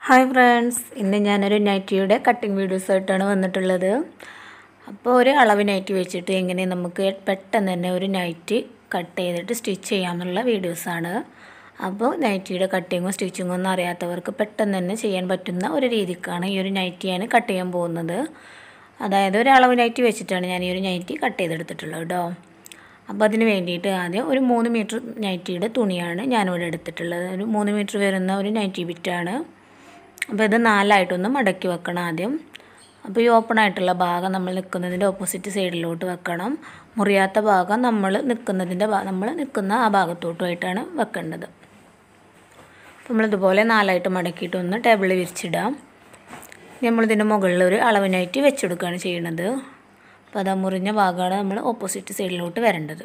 hi friends ഇന്ന് ഞാനൊരു നൈറ്റിയുടെ cutting വീഡിയോസായിട്ടാണ് വന്നിട്ടുള്ളത് അപ്പോൾ ഒരു അളവ് നൈറ്റി വെച്ചിട്ട് എങ്ങനെ നമുക്ക് പെട്ടെന്ന് തന്നെ ഒരു നൈറ്റി കട്ട് ചെയ്തിട്ട് സ്റ്റിച്ച് ചെയ്യാമെന്നുള്ള വീഡിയോസാണ് അപ്പോൾ നൈറ്റിയുടെ കട്ടിങ്ങും സ്റ്റിച്ചിങ്ങും ഒന്നും അറിയാത്തവർക്ക് പെട്ടെന്ന് തന്നെ ചെയ്യാൻ പറ്റുന്ന ഒരു രീതിക്കാണ് ഈ ഒരു നൈറ്റി ഞാൻ കട്ട് ചെയ്യാൻ പോകുന്നത് അതായത് ഒരു അളവ് നൈറ്റി വെച്ചിട്ടാണ് ഞാൻ ഈ ഒരു നൈറ്റി കട്ട് ചെയ്തെടുത്തിട്ടുള്ളത് കേട്ടോ അപ്പോൾ അതിന് വേണ്ടിയിട്ട് ആദ്യം ഒരു മൂന്ന് മീറ്റർ നൈറ്റിയുടെ തുണിയാണ് ഞാനിവിടെ എടുത്തിട്ടുള്ളത് ഒരു മൂന്ന് മീറ്റർ വരുന്ന ഒരു നൈറ്റി ബിറ്റാണ് അപ്പോൾ ഇത് നാലായിട്ടൊന്ന് മടക്കി വെക്കണം ആദ്യം അപ്പോൾ ഈ ഓപ്പൺ ആയിട്ടുള്ള ഭാഗം നമ്മൾ നിൽക്കുന്നതിൻ്റെ ഓപ്പോസിറ്റ് സൈഡിലോട്ട് വെക്കണം മുറിയാത്ത ഭാഗം നമ്മൾ നിൽക്കുന്നതിൻ്റെ നമ്മൾ നിൽക്കുന്ന ആ ഭാഗത്തോട്ടുമായിട്ടാണ് വെക്കേണ്ടത് അപ്പോൾ നമ്മളിതുപോലെ നാലായിട്ട് മടക്കിയിട്ട് ഒന്ന് ടേബിളിൽ വിരിച്ചിടാം നമ്മളിതിൻ്റെ മുകളിൽ ഒരു അളവിനായിട്ട് വെച്ചെടുക്കുകയാണ് ചെയ്യുന്നത് അപ്പോൾ അത് ആ മുറിഞ്ഞ ഭാഗമാണ് നമ്മൾ ഓപ്പോസിറ്റ് സൈഡിലോട്ട് വരേണ്ടത്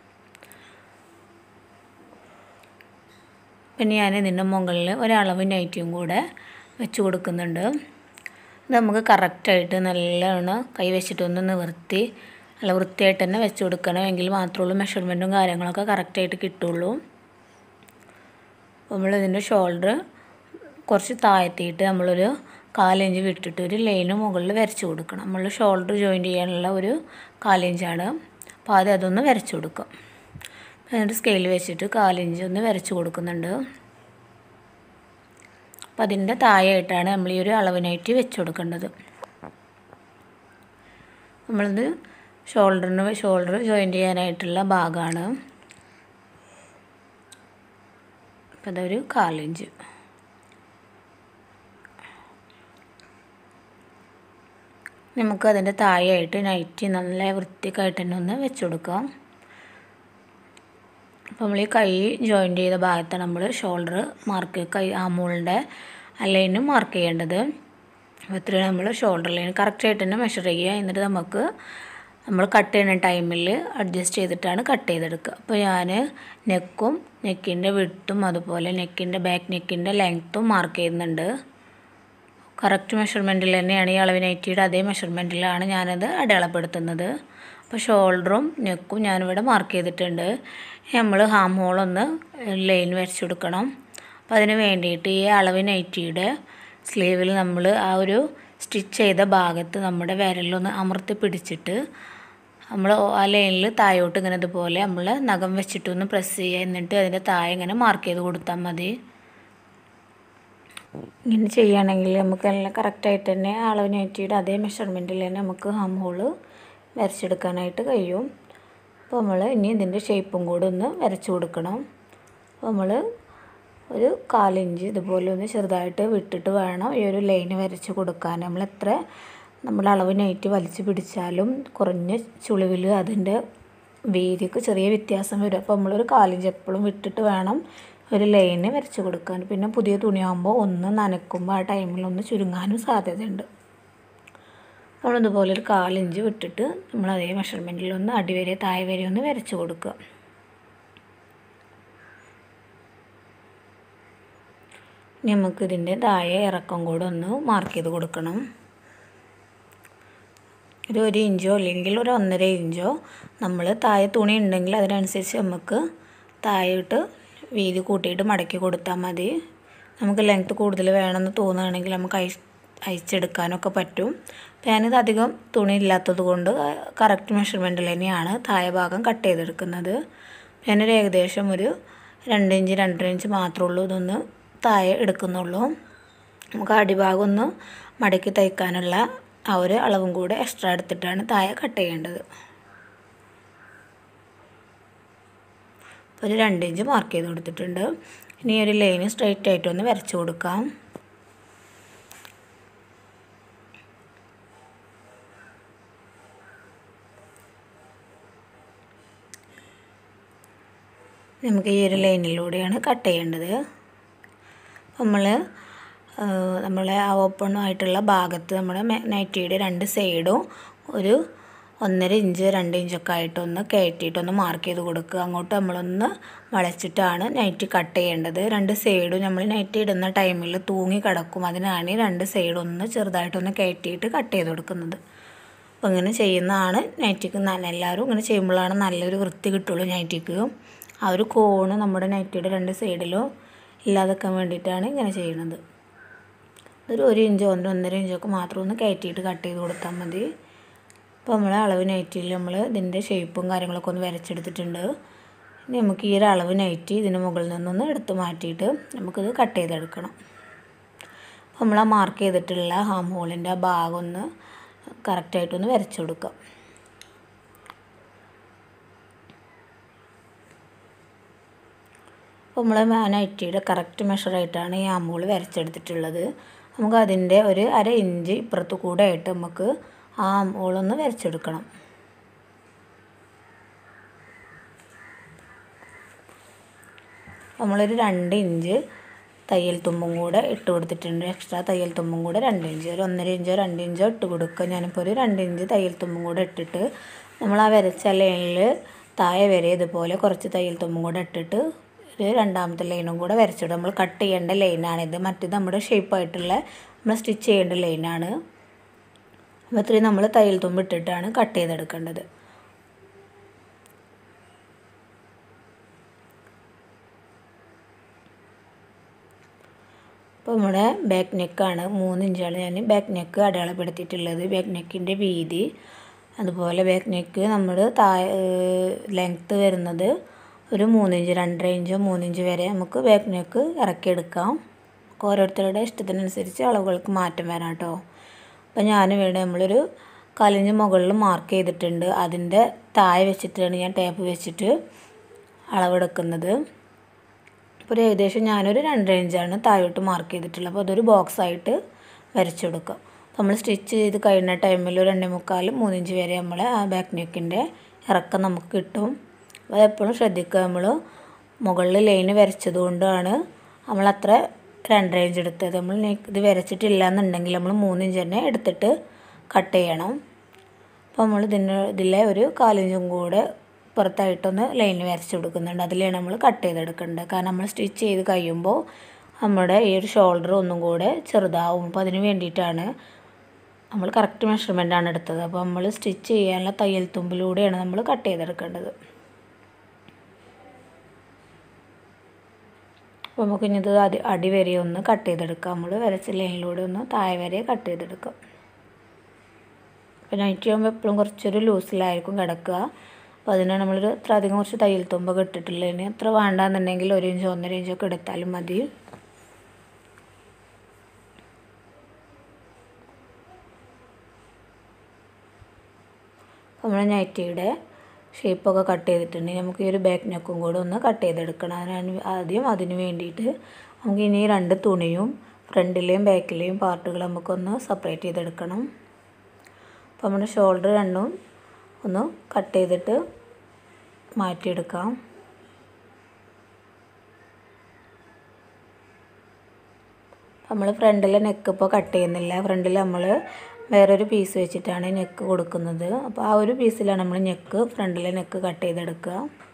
പിന്നെ ഞാൻ ഇതിൻ്റെ മുകളിൽ ഒരളവ് നൈറ്റിയും കൂടെ വെച്ച് കൊടുക്കുന്നുണ്ട് ഇത് നമുക്ക് കറക്റ്റായിട്ട് നല്ലോണം കൈ വെച്ചിട്ടൊന്ന് നിവർത്തി നല്ല വൃത്തിയായിട്ട് തന്നെ വെച്ച് കൊടുക്കണം എങ്കിൽ മാത്രമേ ഉള്ളൂ മെഷർമെൻറ്റും കാര്യങ്ങളൊക്കെ കറക്റ്റായിട്ട് കിട്ടുള്ളൂ അപ്പോൾ നമ്മളിതിൻ്റെ ഷോൾഡർ കുറച്ച് താഴ്ത്തിയിട്ട് നമ്മളൊരു കാലിഞ്ച് വിട്ടിട്ട് ഒരു ലൈന് മുകളിൽ വരച്ച് കൊടുക്കണം നമ്മൾ ഷോൾഡർ ജോയിൻറ്റ് ചെയ്യാനുള്ള ഒരു കാലിഞ്ചാണ് അപ്പോൾ ആദ്യം അതൊന്ന് വരച്ച് കൊടുക്കാം എന്നിട്ട് സ്കെയിൽ വെച്ചിട്ട് കാലിഞ്ച് ഒന്ന് വരച്ച് കൊടുക്കുന്നുണ്ട് അപ്പം അതിൻ്റെ താഴെയായിട്ടാണ് നമ്മൾ ഈ ഒരു അളവിനായിട്ട് വെച്ച് കൊടുക്കേണ്ടത് നമ്മളിത് ഷോൾഡറിന് ഷോൾഡർ ജോയിൻറ്റ് ചെയ്യാനായിട്ടുള്ള ഭാഗമാണ് അപ്പം അതൊരു കാലിഞ്ച് നമുക്ക് അതിൻ്റെ താഴെയായിട്ട് നൈറ്റി നല്ല വൃത്തിക്കായിട്ട് തന്നെ ഒന്ന് വെച്ച് കൊടുക്കാം അപ്പോൾ നമ്മൾ ഈ കൈ ജോയിൻറ്റ് ചെയ്ത ഭാഗത്താണ് നമ്മൾ ഷോൾഡർ മാർക്ക് കൈ ആമൂളിൻ്റെ ലൈനും മാർക്ക് ചെയ്യേണ്ടത് അപ്പോൾ ഇത്രയും നമ്മൾ ഷോൾഡർ ലൈൻ കറക്റ്റായിട്ട് തന്നെ മെഷർ ചെയ്യുക എന്നിട്ട് നമുക്ക് നമ്മൾ കട്ട് ചെയ്യുന്ന ടൈമിൽ അഡ്ജസ്റ്റ് ചെയ്തിട്ടാണ് കട്ട് ചെയ്തെടുക്കുക അപ്പോൾ ഞാൻ നെക്കും നെക്കിൻ്റെ വിട്ടും അതുപോലെ നെക്കിൻ്റെ ബാക്ക് നെക്കിൻ്റെ ലെങ്ത്തും മാർക്ക് ചെയ്യുന്നുണ്ട് കറക്റ്റ് മെഷർമെൻറ്റിൽ തന്നെയാണ് ഈ അളവ് നൈറ്റിയുടെ അതേ മെഷർമെൻറ്റിലാണ് ഞാനത് അടയാളപ്പെടുത്തുന്നത് അപ്പോൾ ഷോൾഡറും നെക്കും ഞാനിവിടെ മാർക്ക് ചെയ്തിട്ടുണ്ട് നമ്മൾ ഹാം ഹോളൊന്ന് ലൈൻ വരച്ചു കൊടുക്കണം അപ്പോൾ അതിന് വേണ്ടിയിട്ട് ഈ അളവ് നൈറ്റിയുടെ സ്ലീവിൽ നമ്മൾ ആ ഒരു സ്റ്റിച്ച് ചെയ്ത ഭാഗത്ത് നമ്മുടെ വിരലൊന്ന് അമർത്തി പിടിച്ചിട്ട് നമ്മൾ ആ ലൈനിൽ താഴോട്ട് ഇങ്ങനെ ഇതുപോലെ നമ്മൾ നഖം വെച്ചിട്ടൊന്ന് പ്രസ് ചെയ്യുക എന്നിട്ട് അതിൻ്റെ താഴെ ഇങ്ങനെ മാർക്ക് ചെയ്ത് കൊടുത്താൽ മതി ഇങ്ങനെ ചെയ്യുകയാണെങ്കിൽ നമുക്ക് എല്ലാം കറക്റ്റായിട്ട് തന്നെ അളവ് നൈറ്റിയുടെ അതേ മെഷർമെൻറ്റിൽ തന്നെ നമുക്ക് ഹം ഹോള് വരച്ചെടുക്കാനായിട്ട് കഴിയും അപ്പോൾ നമ്മൾ ഇനി ഇതിൻ്റെ ഷേപ്പും കൂടെ ഒന്ന് വരച്ച് കൊടുക്കണം അപ്പോൾ നമ്മൾ ഒരു കാലിഞ്ച് ഇതുപോലെ ഒന്ന് ചെറുതായിട്ട് വിട്ടിട്ട് വേണം ഈ ഒരു ലൈന് വരച്ച് കൊടുക്കാൻ നമ്മൾ എത്ര നമ്മൾ അളവ് നൈറ്റ് വലിച്ചു പിടിച്ചാലും കുറഞ്ഞ ചുളിവിൽ അതിൻ്റെ വീതിക്ക് ചെറിയ വ്യത്യാസം വരും അപ്പോൾ നമ്മളൊരു കാലിഞ്ച് എപ്പോഴും വിട്ടിട്ട് വേണം ഒരു ലൈന് വരച്ച് കൊടുക്കാൻ പിന്നെ പുതിയ തുണിയാകുമ്പോൾ ഒന്ന് നനക്കുമ്പോൾ ആ ടൈമിൽ ഒന്ന് ചുരുങ്ങാനും സാധ്യതയുണ്ട് നമ്മളിതുപോലെ ഒരു കാലിഞ്ച് വിട്ടിട്ട് നമ്മൾ അതേ മെഷർമെൻറ്റിൽ ഒന്ന് അടിവരെ താഴെ വരെ ഒന്ന് വരച്ച് കൊടുക്കുക ഇനി നമുക്ക് ഇതിൻ്റെ താഴെ ഇറക്കം കൂടെ ഒന്ന് മാർക്ക് ചെയ്ത് കൊടുക്കണം ഒരു ഒരു ഇഞ്ചോ അല്ലെങ്കിൽ ഒരു ഒന്നര ഇഞ്ചോ നമ്മൾ താഴെ തുണി ഉണ്ടെങ്കിൽ അതിനനുസരിച്ച് നമുക്ക് താഴോട്ട് വീതി കൂട്ടിയിട്ട് മടക്കി കൊടുത്താൽ മതി നമുക്ക് ലെങ്ത്ത് കൂടുതൽ വേണമെന്ന് തോന്നുകയാണെങ്കിൽ നമുക്ക് അയച്ച് അയച്ചെടുക്കാനൊക്കെ പറ്റും അപ്പോൾ ഞാനിത് അധികം തുണി ഇല്ലാത്തത് കൊണ്ട് കറക്റ്റ് മെഷർമെൻറ്റിൽ തന്നെയാണ് താഴെ ഭാഗം കട്ട് ചെയ്തെടുക്കുന്നത് ഞാനൊരു ഏകദേശം ഒരു രണ്ട് ഇഞ്ച് രണ്ടര ഇഞ്ച് മാത്രമേ ഉള്ളൂ ഇതൊന്ന് താഴെ എടുക്കുന്നുള്ളൂ നമുക്ക് അടിഭാഗം ഒന്ന് മടക്കി തയ്ക്കാനുള്ള ആ ഒരു അളവും കൂടെ എക്സ്ട്രാ എടുത്തിട്ടാണ് താഴെ കട്ട് ചെയ്യേണ്ടത് ഒരു രണ്ട് ഇഞ്ച് മാർക്ക് ചെയ്ത് കൊടുത്തിട്ടുണ്ട് ഇനി ഒരു ലൈന് സ്ട്രൈറ്റ് ആയിട്ടൊന്ന് വരച്ച് കൊടുക്കാം നമുക്ക് ഈ ഒരു ലൈനിലൂടെയാണ് കട്ട് ചെയ്യേണ്ടത് നമ്മൾ നമ്മളെ ആ ഓപ്പൺ ആയിട്ടുള്ള ഭാഗത്ത് നമ്മുടെ നൈറ്റിയുടെ രണ്ട് സൈഡും ഒരു ഒന്നര ഇഞ്ച് രണ്ട് ഇഞ്ചൊക്കെ ആയിട്ടൊന്ന് കയറ്റിയിട്ടൊന്ന് മാർക്ക് ചെയ്ത് കൊടുക്കുക അങ്ങോട്ട് നമ്മളൊന്ന് വളച്ചിട്ടാണ് നൈറ്റ് കട്ട് ചെയ്യേണ്ടത് രണ്ട് സൈഡും നമ്മൾ നൈറ്റ് ഇടുന്ന ടൈമിൽ തൂങ്ങി കിടക്കും അതിനാണ് ഈ രണ്ട് സൈഡും ഒന്ന് ചെറുതായിട്ടൊന്ന് കയറ്റിയിട്ട് കട്ട് ചെയ്ത് കൊടുക്കുന്നത് അപ്പോൾ ഇങ്ങനെ ചെയ്യുന്നതാണ് നൈറ്റിക്ക് നല്ല എല്ലാവരും ഇങ്ങനെ ചെയ്യുമ്പോഴാണ് നല്ലൊരു വൃത്തി കിട്ടുള്ളൂ നൈറ്റിക്ക് ആ ഒരു കോണ് നമ്മുടെ നൈറ്റിയുടെ രണ്ട് സൈഡിലും ഇല്ലാതാക്കാൻ വേണ്ടിയിട്ടാണ് ഇങ്ങനെ ചെയ്യുന്നത് ഇതൊരു ഒരു ഇഞ്ചോ ഒന്നര ഒന്നര ഇഞ്ചൊക്കെ മാത്രം ഒന്ന് കയറ്റിയിട്ട് കട്ട് ചെയ്ത് കൊടുത്താൽ മതി അപ്പോൾ നമ്മൾ അളവ് നൈറ്റിൽ നമ്മൾ ഇതിൻ്റെ ഷേപ്പും കാര്യങ്ങളൊക്കെ ഒന്ന് വരച്ചെടുത്തിട്ടുണ്ട് ഇനി നമുക്ക് ഈ ഒരു അളവ് നൈറ്റി ഇതിന് മുകളിൽ നിന്നൊന്ന് എടുത്ത് മാറ്റിയിട്ട് നമുക്കിത് കട്ട് ചെയ്തെടുക്കണം അപ്പോൾ നമ്മൾ ആ മാർക്ക് ചെയ്തിട്ടുള്ള ഹാം ഹോളിൻ്റെ ആ ഭാഗം ഒന്ന് കറക്റ്റായിട്ടൊന്ന് വരച്ചു കൊടുക്കാം അപ്പോൾ നമ്മൾ നൈറ്റിയുടെ കറക്റ്റ് മെഷറായിട്ടാണ് ഈ ആമ്പൂൾ വരച്ചെടുത്തിട്ടുള്ളത് നമുക്ക് അതിൻ്റെ ഒരു അര ഇഞ്ച് ഇപ്പുറത്ത് കൂടെ ആയിട്ട് നമുക്ക് ആ ആമ്പൂളൊന്ന് വരച്ചെടുക്കണം നമ്മളൊരു രണ്ട് ഇഞ്ച് തയ്യൽ തുമ്പും കൂടെ ഇട്ട് കൊടുത്തിട്ടുണ്ട് എക്സ്ട്രാ തയ്യൽ തുമ്പും കൂടെ രണ്ട് ഇഞ്ച് ഒരു ഒന്നര ഇഞ്ചോ രണ്ട് ഇഞ്ചോ ഇട്ട് കൊടുക്കുക ഞാനിപ്പോൾ ഒരു രണ്ട് ഇഞ്ച് തയ്യൽ തുമ്പും കൂടെ ഇട്ടിട്ട് നമ്മൾ ആ വരച്ച ലൈനിൽ താഴെ വരെ ഇതുപോലെ കുറച്ച് തയ്യൽ തുമ്പും കൂടെ ഇട്ടിട്ട് ഒരു രണ്ടാമത്തെ ലൈനും കൂടെ വരച്ചിടും നമ്മൾ കട്ട് ചെയ്യേണ്ട ലൈനാണിത് മറ്റേത് നമ്മുടെ ഷേപ്പായിട്ടുള്ള നമ്മൾ സ്റ്റിച്ച് ചെയ്യേണ്ട ലൈനാണ് അപ്പോൾ ഇത്രയും നമ്മൾ തയ്യൽ തുമ്പ് ഇട്ടിട്ടാണ് കട്ട് ചെയ്തെടുക്കേണ്ടത് അപ്പോൾ നമ്മുടെ ബാക്ക് നെക്കാണ് മൂന്ന് ഇഞ്ചാണ് ഞാൻ ബാക്ക് നെക്ക് അടയാളപ്പെടുത്തിയിട്ടുള്ളത് ബാക്ക് നെക്കിൻ്റെ വീതി അതുപോലെ ബാക്ക് നെക്ക് നമ്മൾ താഴെ ലെങ്ത്ത് വരുന്നത് ഒരു മൂന്നിഞ്ച് രണ്ടര ഇഞ്ചോ മൂന്നിഞ്ച് വരെ നമുക്ക് ബാക്ക് നെക്ക് ഇറക്കിയെടുക്കാം ഓരോരുത്തരുടെ ഇഷ്ടത്തിനനുസരിച്ച് അളവുകൾക്ക് മാറ്റം വരാം കേട്ടോ അപ്പോൾ ഞാൻ ഇവിടെ നമ്മളൊരു കാലിഞ്ച് മുകളിൽ മാർക്ക് ചെയ്തിട്ടുണ്ട് അതിൻ്റെ താഴെ വെച്ചിട്ടാണ് ഞാൻ ടേപ്പ് വെച്ചിട്ട് അളവെടുക്കുന്നത് അപ്പോൾ ഒരു ഏകദേശം ഞാനൊരു രണ്ടര ഇഞ്ചാണ് താഴോട്ട് മാർക്ക് ചെയ്തിട്ടുള്ളത് അപ്പോൾ അതൊരു ബോക്സ് ആയിട്ട് വരച്ചു കൊടുക്കാം നമ്മൾ സ്റ്റിച്ച് ചെയ്ത് കഴിയുന്ന ടൈമിൽ ഒരു രണ്ടേ മുക്കാൽ മൂന്നിഞ്ച് വരെ നമ്മൾ ആ ബാക്ക് നെക്കിൻ്റെ ഇറക്കം നമുക്ക് കിട്ടും അപ്പോൾ എപ്പോഴും ശ്രദ്ധിക്കുക നമ്മൾ മുകളിൽ ലൈന് വരച്ചത് കൊണ്ടാണ് നമ്മൾ അത്ര രണ്ടര ഇഞ്ച് എടുത്തത് നമ്മൾ ഇത് വരച്ചിട്ടില്ല എന്നുണ്ടെങ്കിൽ നമ്മൾ മൂന്നിഞ്ച് തന്നെ എടുത്തിട്ട് കട്ട് ചെയ്യണം അപ്പോൾ നമ്മൾ ഇതിന് ഇതിലെ ഒരു കാലിഞ്ചും കൂടെ പുറത്തായിട്ടൊന്ന് ലൈനിൽ വരച്ച് കൊടുക്കുന്നുണ്ട് അതിലാണ് നമ്മൾ കട്ട് ചെയ്തെടുക്കേണ്ടത് കാരണം നമ്മൾ സ്റ്റിച്ച് ചെയ്ത് കഴിയുമ്പോൾ നമ്മുടെ ഈ ഒരു ഷോൾഡർ ഒന്നും കൂടെ ചെറുതാവും അപ്പോൾ അതിന് വേണ്ടിയിട്ടാണ് നമ്മൾ കറക്റ്റ് മെഷർമെൻ്റാണ് എടുത്തത് അപ്പോൾ നമ്മൾ സ്റ്റിച്ച് ചെയ്യാനുള്ള തയ്യൽ തുമ്പിലൂടെയാണ് നമ്മൾ കട്ട് ചെയ്തെടുക്കേണ്ടത് അപ്പോൾ നമുക്ക് ഇനി ഇത് അടി അടി വരെ ഒന്ന് കട്ട് ചെയ്തെടുക്കാം നമ്മൾ വരച്ച ലൈനിലൂടെ ഒന്ന് താഴെ വരെ കട്ട് ചെയ്തെടുക്കാം അപ്പോൾ നൈറ്റ് ആകുമ്പോൾ എപ്പോഴും കുറച്ചൊരു ലൂസിലായിരിക്കും കിടക്കുക അപ്പോൾ അതിനാണ് നമ്മളൊരു അത്ര അധികം കുറച്ച് തയ്യൽ തുമ്പൊക്കെ ഇട്ടിട്ടുള്ളതിന് അത്ര വേണ്ടാന്നുണ്ടെങ്കിൽ ഒരു ഇഞ്ചോ ഒന്നര ഇഞ്ചോ ഒക്കെ എടുത്താലും മതി നമ്മൾ നൈറ്റിയുടെ ഷേപ്പൊക്കെ കട്ട് ചെയ്തിട്ടുണ്ടെങ്കിൽ നമുക്ക് ഈ ഒരു ബാക്ക് നെക്കും കൂടെ ഒന്ന് കട്ട് ചെയ്തെടുക്കണം അതിനാണ് ആദ്യം അതിന് വേണ്ടിയിട്ട് നമുക്ക് ഇനി രണ്ട് തുണിയും ഫ്രണ്ടിലെയും ബാക്കിലെയും പാർട്ടുകൾ നമുക്കൊന്ന് സെപ്പറേറ്റ് ചെയ്തെടുക്കണം അപ്പോൾ നമ്മുടെ ഷോൾഡർ രണ്ടും ഒന്ന് കട്ട് ചെയ്തിട്ട് മാറ്റിയെടുക്കാം നമ്മൾ ഫ്രണ്ടിലെ നെക്ക് ഇപ്പോൾ കട്ട് ചെയ്യുന്നില്ല ഫ്രണ്ടിൽ നമ്മൾ വേറൊരു പീസ് വെച്ചിട്ടാണ് നെക്ക് കൊടുക്കുന്നത് അപ്പോൾ ആ ഒരു പീസിലാണ് നമ്മൾ നെക്ക് ഫ്രണ്ടിലെ നെക്ക് കട്ട് ചെയ്തെടുക്കുക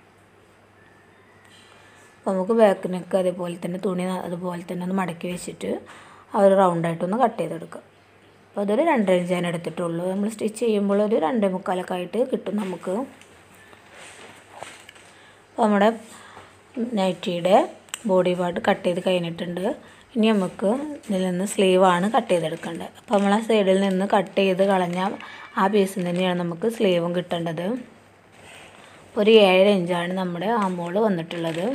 അപ്പോൾ നമുക്ക് ബാക്ക് നെക്ക് അതേപോലെ തന്നെ തുണി അതുപോലെ തന്നെ ഒന്ന് മടക്കി വെച്ചിട്ട് ആ ഒരു റൗണ്ടായിട്ടൊന്ന് കട്ട് ചെയ്തെടുക്കുക അപ്പോൾ അതൊരു രണ്ടര ഇഞ്ച് ഞാൻ എടുത്തിട്ടുള്ളൂ നമ്മൾ സ്റ്റിച്ച് ചെയ്യുമ്പോൾ ഒരു രണ്ടേ മുക്കാലൊക്കെ ആയിട്ട് കിട്ടും നമുക്ക് അപ്പോൾ നമ്മുടെ നൈറ്റിയുടെ ബോഡി പാർട്ട് കട്ട് ചെയ്ത് കഴിഞ്ഞിട്ടുണ്ട് ഇനി നമുക്ക് ഇതിൽ നിന്ന് സ്ലീവാണ് കട്ട് ചെയ്തെടുക്കേണ്ടത് അപ്പോൾ നമ്മൾ ആ സൈഡിൽ നിന്ന് കട്ട് ചെയ്ത് കളഞ്ഞ ആ പീസിൽ തന്നെയാണ് നമുക്ക് സ്ലീവും കിട്ടേണ്ടത് ഒരു ഏഴര ഇഞ്ചാണ് നമ്മുടെ ആമോള് വന്നിട്ടുള്ളത്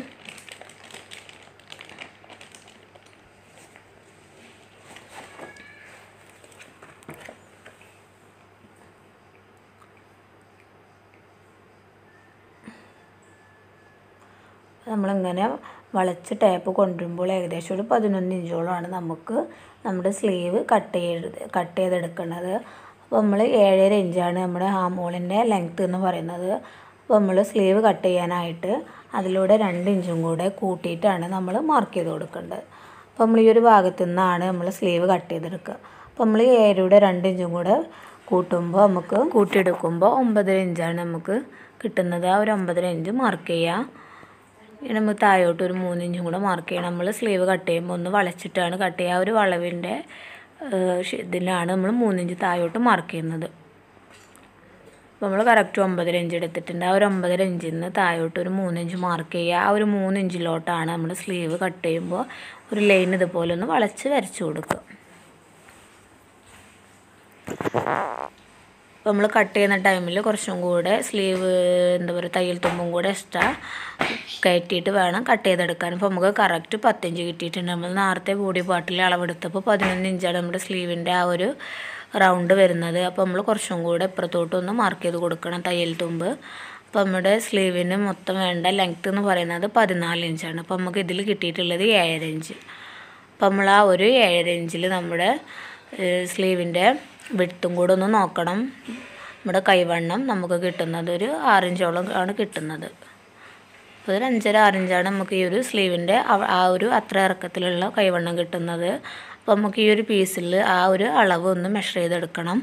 നമ്മളിങ്ങനെ വളച്ച് ടേപ്പ് കൊണ്ടുവരുമ്പോൾ ഏകദേശം ഒരു പതിനൊന്ന് ഇഞ്ചോളമാണ് നമുക്ക് നമ്മുടെ സ്ലീവ് കട്ട് ചെയ്ത് കട്ട് ചെയ്തെടുക്കുന്നത് അപ്പോൾ നമ്മൾ ഏഴര ഇഞ്ചാണ് നമ്മുടെ ഹാമോളിൻ്റെ ലെങ്ത്ത് എന്ന് പറയുന്നത് അപ്പോൾ നമ്മൾ സ്ലീവ് കട്ട് ചെയ്യാനായിട്ട് അതിലൂടെ രണ്ട് ഇഞ്ചും കൂടെ കൂട്ടിയിട്ടാണ് നമ്മൾ മാർക്ക് ചെയ്ത് കൊടുക്കേണ്ടത് അപ്പോൾ നമ്മൾ ഈ ഒരു ഭാഗത്തു നിന്നാണ് നമ്മൾ സ്ലീവ് കട്ട് ചെയ്തെടുക്കുക അപ്പോൾ നമ്മൾ ഈ ഏഴരയുടെ രണ്ട് ഇഞ്ചും കൂടെ കൂട്ടുമ്പോൾ നമുക്ക് കൂട്ടിയെടുക്കുമ്പോൾ ഒമ്പതര ഇഞ്ചാണ് നമുക്ക് കിട്ടുന്നത് ആ ഒരു ഒമ്പതര ഇഞ്ച് മാർക്ക് ചെയ്യുക ഇനി നമ്മൾ താഴോട്ട് ഒരു മൂന്ന് ഇഞ്ചും കൂടെ മാർക്ക് ചെയ്യണം നമ്മൾ സ്ലീവ് കട്ട് ചെയ്യുമ്പോൾ ഒന്ന് വളച്ചിട്ടാണ് കട്ട് ചെയ്യുക ആ ഒരു വളവിൻ്റെ ഇതിലാണ് നമ്മൾ മൂന്നിഞ്ച് താഴോട്ട് മാർക്ക് ചെയ്യുന്നത് അപ്പോൾ നമ്മൾ കറക്റ്റ് ഒമ്പതര ഇഞ്ച് എടുത്തിട്ടുണ്ട് ആ ഒരു ഒമ്പതര ഇഞ്ചിൽ നിന്ന് താഴോട്ട് ഒരു മൂന്നിഞ്ച് മാർക്ക് ചെയ്യുക ആ ഒരു മൂന്ന് ഇഞ്ചിലോട്ടാണ് നമ്മൾ സ്ലീവ് കട്ട് ചെയ്യുമ്പോൾ ഒരു ലൈൻ ഇതുപോലെ ഒന്ന് വളച്ച് വരച്ച് കൊടുക്കുക അപ്പോൾ നമ്മൾ കട്ട് ചെയ്യുന്ന ടൈമിൽ കുറച്ചും കൂടെ സ്ലീവ് എന്താ പറയുക തയ്യൽ തുമ്പും കൂടെ എക്സ്ട്രാ കയറ്റിയിട്ട് വേണം കട്ട് ചെയ്തെടുക്കാൻ അപ്പോൾ നമുക്ക് കറക്റ്റ് പത്തഞ്ച് കിട്ടിയിട്ടുണ്ട് നമ്മൾ നേരത്തെ ബോഡി പാർട്ടിൽ അളവെടുത്തപ്പോൾ പതിനൊന്ന് ഇഞ്ചാണ് നമ്മുടെ സ്ലീവിൻ്റെ ആ ഒരു റൗണ്ട് വരുന്നത് അപ്പോൾ നമ്മൾ കുറച്ചും കൂടെ ഇപ്പുറത്തോട്ടൊന്ന് മാർക്ക് ചെയ്ത് കൊടുക്കണം തയ്യൽ തുമ്പ് അപ്പോൾ നമ്മുടെ സ്ലീവിന് മൊത്തം വേണ്ട ലെങ്ത്ത് എന്ന് പറയുന്നത് പതിനാല് ഇഞ്ചാണ് അപ്പോൾ നമുക്ക് ഇതിൽ കിട്ടിയിട്ടുള്ളത് ഏഴര ഇഞ്ച് അപ്പം നമ്മൾ ആ ഒരു ഏഴര ഇഞ്ചിൽ നമ്മുടെ സ്ലീവിൻ്റെ വിട്ടും കൂടെ ഒന്ന് നോക്കണം നമ്മുടെ കൈവണ്ണം നമുക്ക് കിട്ടുന്നത് ഒരു ആറിഞ്ചോളം ആണ് കിട്ടുന്നത് അപ്പോൾ ഒരു അഞ്ചര ആറിഞ്ചാണ് നമുക്ക് ഈ ഒരു സ്ലീവിൻ്റെ ആ ഒരു അത്ര ഇറക്കത്തിലുള്ള കൈവണ്ണം കിട്ടുന്നത് അപ്പോൾ നമുക്ക് ഈ ഒരു പീസിൽ ആ ഒരു അളവ് ഒന്ന് മെഷർ ചെയ്തെടുക്കണം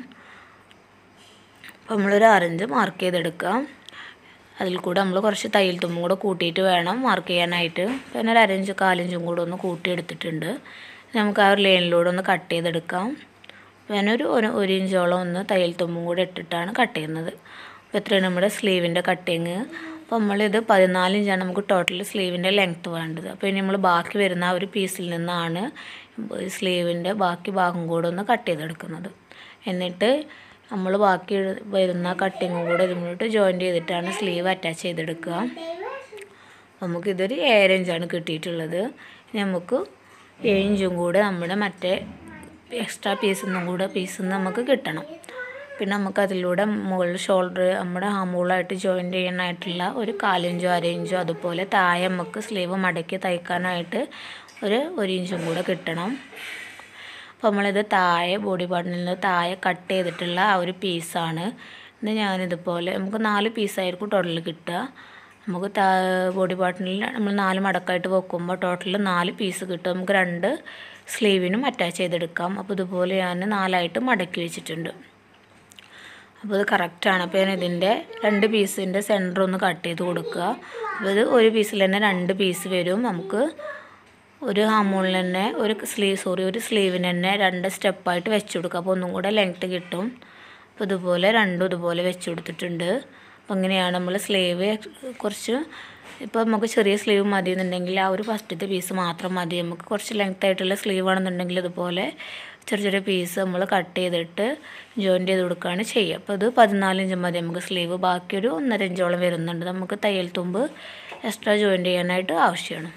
അപ്പോൾ നമ്മളൊരു ആറിഞ്ച് മാർക്ക് ചെയ്തെടുക്കാം അതിൽ കൂടെ നമ്മൾ കുറച്ച് തയ്യൽ തുമ്പും കൂടെ കൂട്ടിയിട്ട് വേണം മാർക്ക് ചെയ്യാനായിട്ട് പിന്നെ ഒരു അരഞ്ച് കാലഞ്ചും കൂടെ ഒന്ന് കൂട്ടിയെടുത്തിട്ടുണ്ട് നമുക്ക് ആ ഒരു ലൈനിലൂടെ ഒന്ന് കട്ട് ചെയ്തെടുക്കാം പിന്നെ ഒരു ഒരു ഒരു ഇഞ്ചോളം ഒന്ന് തയ്യൽ തുമ്പും കൂടെ ഇട്ടിട്ടാണ് കട്ട് ചെയ്യുന്നത് അപ്പോൾ ഇത്രയാണ് നമ്മുടെ സ്ലീവിൻ്റെ കട്ടിങ് അപ്പോൾ നമ്മളിത് പതിനാല് ഇഞ്ചാണ് നമുക്ക് ടോട്ടൽ സ്ലീവിൻ്റെ ലെങ്ത്ത് വേണ്ടത് അപ്പോൾ ഇനി നമ്മൾ ബാക്കി വരുന്ന ആ ഒരു പീസിൽ നിന്നാണ് സ്ലീവിൻ്റെ ബാക്കി ഭാഗം കൂടെ ഒന്ന് കട്ട് ചെയ്തെടുക്കുന്നത് എന്നിട്ട് നമ്മൾ ബാക്കി വരുന്ന കട്ടിങ്ങും കൂടെ ഇതിലോട്ട് ജോയിൻറ്റ് ചെയ്തിട്ടാണ് സ്ലീവ് അറ്റാച്ച് ചെയ്തെടുക്കുക നമുക്കിതൊരു ഏഴര ഇഞ്ചാണ് കിട്ടിയിട്ടുള്ളത് ഇനി നമുക്ക് ഏഴ് ഇഞ്ചും കൂടെ നമ്മുടെ മറ്റേ എക്സ്ട്രാ പീസിൽ നിന്നും കൂടെ പീസിൽ നിന്ന് നമുക്ക് കിട്ടണം പിന്നെ നമുക്ക് അതിലൂടെ മുകളിൽ ഷോൾഡർ നമ്മുടെ ഹാമൂളായിട്ട് ജോയിൻറ്റ് ചെയ്യാനായിട്ടുള്ള ഒരു കാലിഞ്ചോ അര ഇഞ്ചോ അതുപോലെ താഴെ നമുക്ക് സ്ലീവ് മടക്കി തയ്ക്കാനായിട്ട് ഒരു ഒരു ഇഞ്ചും കൂടെ കിട്ടണം അപ്പോൾ നമ്മളിത് താഴെ ബോഡി പാർട്ടിൽ നിന്ന് താഴെ കട്ട് ചെയ്തിട്ടുള്ള ആ ഒരു പീസാണ് ഇന്ന് ഞാനിതുപോലെ നമുക്ക് നാല് പീസായിരിക്കും ടോട്ടൽ കിട്ടുക നമുക്ക് താ ബോഡി പാർട്ടിൽ നമ്മൾ നാല് മടക്കായിട്ട് വെക്കുമ്പോൾ ടോട്ടൽ നാല് പീസ് കിട്ടും നമുക്ക് രണ്ട് സ്ലീവിനും അറ്റാച്ച് ചെയ്തെടുക്കാം അപ്പോൾ ഇതുപോലെ ഞാൻ നാലായിട്ട് മടക്കി വെച്ചിട്ടുണ്ട് അപ്പോൾ ഇത് കറക്റ്റാണ് അപ്പോൾ ഞാൻ ഇതിൻ്റെ രണ്ട് പീസിൻ്റെ സെൻറ്റർ ഒന്ന് കട്ട് ചെയ്ത് കൊടുക്കുക അപ്പോൾ ഇത് ഒരു പീസിൽ തന്നെ രണ്ട് പീസ് വരും നമുക്ക് ഒരു ഹാമൂളിൽ തന്നെ ഒരു സ്ലീവ് സോറി ഒരു സ്ലീവിന് തന്നെ രണ്ട് സ്റ്റെപ്പായിട്ട് വെച്ച് കൊടുക്കുക അപ്പോൾ ഒന്നും കൂടെ ലെങ്ത്ത് കിട്ടും അപ്പോൾ ഇതുപോലെ രണ്ടും ഇതുപോലെ വെച്ച് കൊടുത്തിട്ടുണ്ട് അപ്പോൾ ഇങ്ങനെയാണ് നമ്മൾ സ്ലീവ് കുറച്ച് ഇപ്പോൾ നമുക്ക് ചെറിയ സ്ലീവ് മതി എന്നുണ്ടെങ്കിൽ ആ ഒരു ഫസ്റ്റത്തെ പീസ് മാത്രം മതി നമുക്ക് കുറച്ച് ലെങ്ത് ആയിട്ടുള്ള സ്ലീവ് ആണെന്നുണ്ടെങ്കിൽ ഇതുപോലെ ചെറിയ ചെറിയ പീസ് നമ്മൾ കട്ട് ചെയ്തിട്ട് ജോയിൻറ്റ് ചെയ്ത് കൊടുക്കുകയാണ് ചെയ്യുക അപ്പോൾ ഇത് പതിനാല് ഇഞ്ച് മതി നമുക്ക് സ്ലീവ് ബാക്കി ഒരു ഒന്നര ഇഞ്ചോളം വരുന്നുണ്ട് നമുക്ക് തയ്യൽ തുമ്പ് എക്സ്ട്രാ ജോയിൻറ്റ് ചെയ്യാനായിട്ട് ആവശ്യമാണ്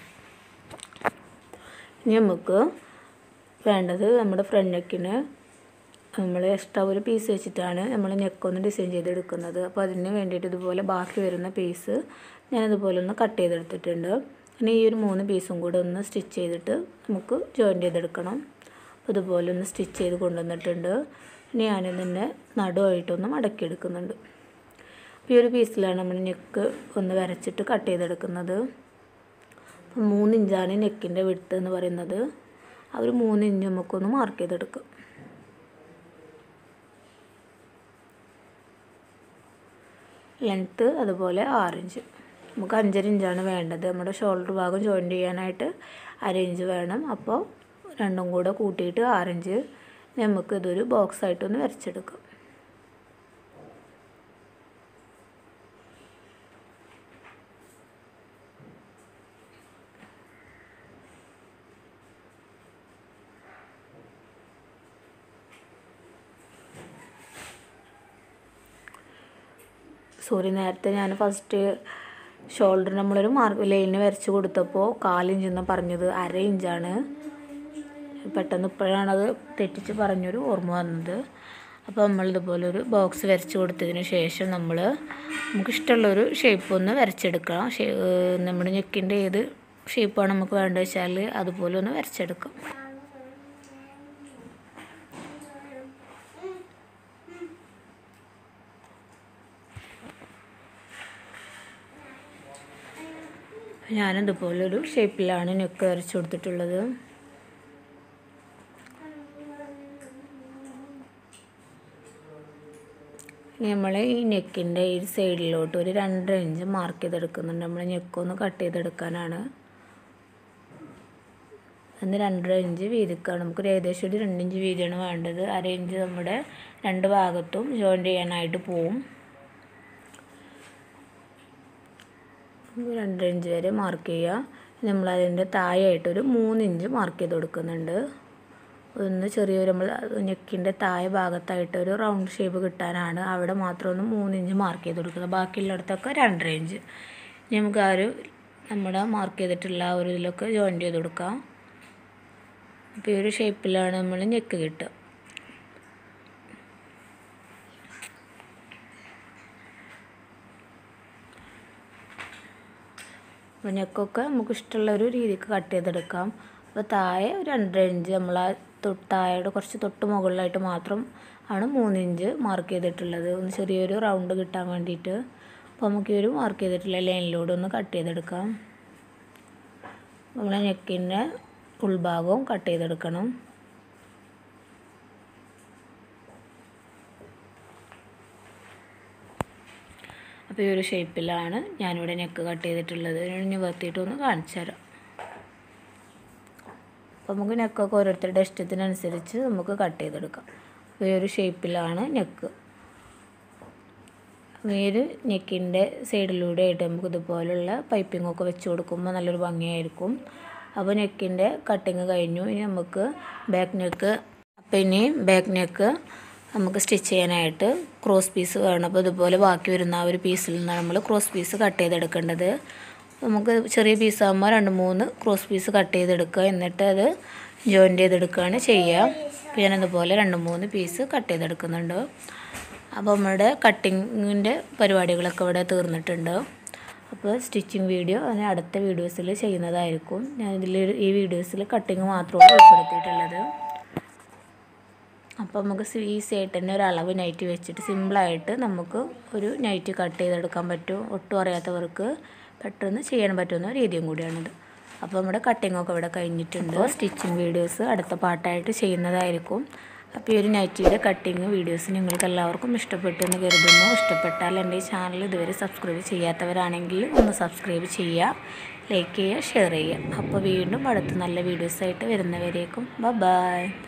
ഇനി നമുക്ക് വേണ്ടത് നമ്മുടെ ഫ്രണ്ട് നെക്കിന് നമ്മൾ എക്സ്ട്രാ ഒരു പീസ് വെച്ചിട്ടാണ് നമ്മൾ നെക്കൊന്ന് ഡിസൈൻ ചെയ്തെടുക്കുന്നത് അപ്പോൾ അതിന് വേണ്ടിയിട്ട് ഇതുപോലെ ബാക്കി വരുന്ന പീസ് ഞാനിതുപോലെ ഒന്ന് കട്ട് ചെയ്തെടുത്തിട്ടുണ്ട് ഇനി ഈ ഒരു മൂന്ന് പീസും കൂടെ ഒന്ന് സ്റ്റിച്ച് ചെയ്തിട്ട് നമുക്ക് ജോയിൻ ചെയ്തെടുക്കണം അപ്പോൾ ഇതുപോലെ ഒന്ന് സ്റ്റിച്ച് ചെയ്ത് കൊണ്ടുവന്നിട്ടുണ്ട് ഇനി ഞാനിതിൻ്റെ നടുവായിട്ടൊന്ന് മടക്കിയെടുക്കുന്നുണ്ട് അപ്പോൾ ഈ ഒരു പീസിലാണ് നമ്മൾ നെക്ക് ഒന്ന് വരച്ചിട്ട് കട്ട് ചെയ്തെടുക്കുന്നത് അപ്പം മൂന്ന് ഇഞ്ചാണ് നെക്കിൻ്റെ വിട്ട് എന്ന് പറയുന്നത് ആ ഒരു മൂന്ന് ഇഞ്ച് നമുക്കൊന്ന് മാർക്ക് ചെയ്തെടുക്കാം ലെങ്ത്ത് അതുപോലെ ആറ് ഇഞ്ച് നമുക്ക് അഞ്ചര ഇഞ്ചാണ് വേണ്ടത് നമ്മുടെ ഷോൾഡർ ഭാഗം ജോയിൻ ചെയ്യാനായിട്ട് അര ഇഞ്ച് വേണം അപ്പോൾ രണ്ടും കൂടെ കൂട്ടിയിട്ട് ആറിഞ്ച് നമുക്ക് ഇതൊരു ബോക്സ് ആയിട്ടൊന്ന് വരച്ചെടുക്കാം സോറി നേരത്തെ ഞാൻ ഫസ്റ്റ് ഷോൾഡർ നമ്മളൊരു മാർക്ക് ലൈനിന് വരച്ച് കൊടുത്തപ്പോൾ കാലിഞ്ചെന്ന് പറഞ്ഞത് അര ഇഞ്ചാണ് പെട്ടെന്ന് ഇപ്പോഴാണത് തെറ്റിച്ച് പറഞ്ഞൊരു ഓർമ്മ വന്നത് അപ്പോൾ നമ്മളിതുപോലെ ഒരു ബോക്സ് വരച്ച് കൊടുത്തതിന് ശേഷം നമ്മൾ നമുക്ക് ഇഷ്ടമുള്ളൊരു ഷേപ്പ് ഒന്ന് വരച്ചെടുക്കണം നമ്മുടെ ഞെക്കിൻ്റെ ഏത് ഷേപ്പാണ് നമുക്ക് വേണ്ടത് വെച്ചാൽ അതുപോലെ ഒന്ന് വരച്ചെടുക്കാം ഞാനിതുപോലൊരു ഷേപ്പിലാണ് നെക്ക് വരച്ച് കൊടുത്തിട്ടുള്ളത് നമ്മൾ ഈ നെക്കിൻ്റെ ഈ സൈഡിലോട്ട് ഒരു രണ്ടര ഇഞ്ച് മാർക്ക് ചെയ്തെടുക്കുന്നുണ്ട് നമ്മൾ നെക്കൊന്ന് കട്ട് ചെയ്തെടുക്കാനാണ് അന്ന് രണ്ടര ഇഞ്ച് വീതിക്കാണ് നമുക്കൊരു ഏകദേശം ഒരു രണ്ട് ഇഞ്ച് വീതിയാണ് വേണ്ടത് അര ഇഞ്ച് നമ്മുടെ രണ്ട് ഭാഗത്തും ജോയിൻറ്റ് ചെയ്യാനായിട്ട് പോവും രണ്ട് ഇഞ്ച് വരെ മാർക്ക് ചെയ്യുക നമ്മളതിൻ്റെ താഴെയായിട്ടൊരു മൂന്ന് ഇഞ്ച് മാർക്ക് ചെയ്ത് കൊടുക്കുന്നുണ്ട് ഒന്ന് ചെറിയൊരു നമ്മൾ നെക്കിൻ്റെ താഴെ ഭാഗത്തായിട്ട് ഒരു റൗണ്ട് ഷേപ്പ് കിട്ടാനാണ് അവിടെ മാത്രം ഒന്ന് മൂന്നിഞ്ച് മാർക്ക് ചെയ്ത് കൊടുക്കുന്നത് ബാക്കിയുള്ളിടത്തൊക്കെ രണ്ടര ഇഞ്ച് ഇനി നമുക്ക് ആ ഒരു നമ്മുടെ മാർക്ക് ചെയ്തിട്ടുള്ള ആ ഒരു ഇതിലൊക്കെ ജോയിൻ ചെയ്ത് കൊടുക്കാം അപ്പോൾ ഈ ഒരു ഷേപ്പിലാണ് നമ്മൾ നെക്ക് കിട്ടുക അപ്പോൾ നെക്കൊക്കെ നമുക്ക് ഇഷ്ടമുള്ള ഒരു രീതിക്ക് കട്ട് ചെയ്തെടുക്കാം അപ്പോൾ താഴെ ഒരു രണ്ടര ഇഞ്ച് നമ്മൾ ആ തൊട്ട് താഴെയുടെ കുറച്ച് തൊട്ട് മുകളിലായിട്ട് മാത്രം ആണ് മൂന്നിഞ്ച് മാർക്ക് ചെയ്തിട്ടുള്ളത് ഒന്ന് ചെറിയൊരു റൗണ്ട് കിട്ടാൻ വേണ്ടിയിട്ട് അപ്പോൾ നമുക്ക് ഈ ഒരു മാർക്ക് ചെയ്തിട്ടുള്ള ലൈനിലൂടെ ഒന്ന് കട്ട് ചെയ്തെടുക്കാം നമ്മളെ നെക്കിൻ്റെ ഉൾഭാഗവും കട്ട് ചെയ്തെടുക്കണം അപ്പോൾ ഈ ഒരു ഷേപ്പിലാണ് ഞാനിവിടെ നെക്ക് കട്ട് ചെയ്തിട്ടുള്ളത് നിവർത്തിയിട്ട് ഒന്ന് കാണിച്ചു തരാം അപ്പോൾ നമുക്ക് നെക്കൊക്കെ ഓരോരുത്തരുടെ ഇഷ്ടത്തിനനുസരിച്ച് നമുക്ക് കട്ട് ചെയ്തെടുക്കാം അപ്പോൾ ഈ ഒരു ഷേപ്പിലാണ് നെക്ക് ഈ ഒരു നെക്കിൻ്റെ സൈഡിലൂടെ ആയിട്ട് നമുക്ക് ഇതുപോലുള്ള പൈപ്പിംഗ് ഒക്കെ വെച്ച് കൊടുക്കുമ്പോൾ നല്ലൊരു ഭംഗിയായിരിക്കും അപ്പോൾ നെക്കിൻ്റെ കട്ടിങ് കഴിഞ്ഞു ഇനി നമുക്ക് ബാക്ക് നെക്ക് അപ്പോൾ ഇനി ബാക്ക് നെക്ക് നമുക്ക് സ്റ്റിച്ച് ചെയ്യാനായിട്ട് ക്രോസ് പീസ് വേണം അപ്പോൾ ഇതുപോലെ ബാക്കി വരുന്ന ആ ഒരു പീസിൽ നിന്നാണ് നമ്മൾ ക്രോസ് പീസ് കട്ട് ചെയ്തെടുക്കേണ്ടത് നമുക്ക് ചെറിയ പീസാകുമ്പോൾ രണ്ട് മൂന്ന് ക്രോസ് പീസ് കട്ട് ചെയ്തെടുക്കുക എന്നിട്ട് അത് ജോയിൻ്റ് ചെയ്തെടുക്കുകയാണ് ചെയ്യുക അപ്പോൾ ഞാനതുപോലെ രണ്ട് മൂന്ന് പീസ് കട്ട് ചെയ്തെടുക്കുന്നുണ്ട് അപ്പോൾ നമ്മുടെ കട്ടിങ്ങിൻ്റെ പരിപാടികളൊക്കെ ഇവിടെ തീർന്നിട്ടുണ്ട് അപ്പോൾ സ്റ്റിച്ചിങ് വീഡിയോ അതിന് അടുത്ത വീഡിയോസിൽ ചെയ്യുന്നതായിരിക്കും ഞാൻ ഇതിൽ ഈ വീഡിയോസിൽ കട്ടിങ് മാത്രമാണ് ഉൾപ്പെടുത്തിയിട്ടുള്ളത് അപ്പോൾ നമുക്ക് ഈസി ആയിട്ട് തന്നെ ഒരു അളവ് നൈറ്റ് വെച്ചിട്ട് സിമ്പിളായിട്ട് നമുക്ക് ഒരു നൈറ്റ് കട്ട് ചെയ്തെടുക്കാൻ പറ്റും ഒട്ടും അറിയാത്തവർക്ക് പെട്ടെന്ന് ചെയ്യാൻ പറ്റുന്ന രീതിയും കൂടിയാണിത് അപ്പോൾ നമ്മുടെ കട്ടിങ്ങൊക്കെ ഇവിടെ കഴിഞ്ഞിട്ടുണ്ട് സ്റ്റിച്ചിങ് വീഡിയോസ് അടുത്ത പാട്ടായിട്ട് ചെയ്യുന്നതായിരിക്കും അപ്പോൾ ഈ ഒരു നൈറ്റിയുടെ കട്ടിങ് വീഡിയോസ് നിങ്ങൾക്ക് എല്ലാവർക്കും ഇഷ്ടപ്പെട്ടു എന്ന് കരുതുന്നു ഇഷ്ടപ്പെട്ടാൽ എൻ്റെ ഈ ചാനൽ ഇതുവരെ സബ്സ്ക്രൈബ് ചെയ്യാത്തവരാണെങ്കിൽ ഒന്ന് സബ്സ്ക്രൈബ് ചെയ്യുക ലൈക്ക് ചെയ്യുക ഷെയർ ചെയ്യുക അപ്പോൾ വീണ്ടും അടുത്ത നല്ല വീഡിയോസായിട്ട് വരുന്നവരേക്കും ബ ബായ്